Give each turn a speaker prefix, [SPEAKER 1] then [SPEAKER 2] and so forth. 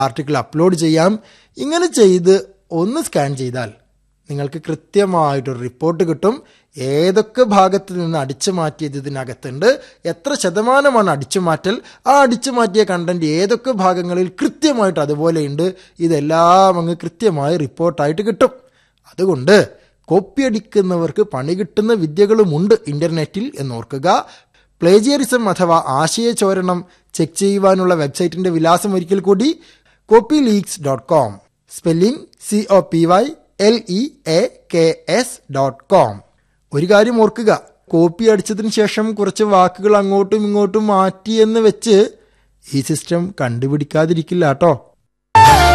[SPEAKER 1] article upload ചെയ്യാം ഇങ്ങനെ ചെയ്ത് ഒന്ന് സ്കാൻ ചെയ്താൽ നിങ്ങൾക്ക് കൃത്യമായിട്ടൊരു റിപ്പോർട്ട് കിട്ടും ഏതൊക്കെ ഭാഗത്ത് നിന്ന് അടിച്ചു മാറ്റിയത് ഇതിനകത്തുണ്ട് എത്ര ശതമാനമാണ് അടിച്ചു മാറ്റൽ ആ അടിച്ചു മാറ്റിയ കണ്ടന്റ് ഏതൊക്കെ ഭാഗങ്ങളിൽ കൃത്യമായിട്ട് അതുപോലെയുണ്ട് ഇതെല്ലാം അങ്ങ് കൃത്യമായി റിപ്പോർട്ടായിട്ട് കിട്ടും അതുകൊണ്ട് കോപ്പി അടിക്കുന്നവർക്ക് പണി കിട്ടുന്ന വിദ്യകളുമുണ്ട് ഇന്റർനെറ്റിൽ എന്നോർക്കുക പ്ലേജിയറിസം അഥവാ ആശയചോരണം ചെക്ക് ചെയ്യുവാനുള്ള വെബ്സൈറ്റിന്റെ വിലാസം ഒരിക്കൽ കൂടി copy leaks dot com spelling C O P Y L E A K S dot com ഒരു കാര്യം ഓർക്കുക കോപ്പി അടിച്ചതിന് ശേഷം കുറച്ച് വാക്കുകൾ അങ്ങോട്ടും ഇങ്ങോട്ടും മാറ്റി എന്ന് വെച്ച് ഈ സിസ്റ്റം കണ്ടുപിടിക്കാതിരിക്കില്ല കേട്ടോ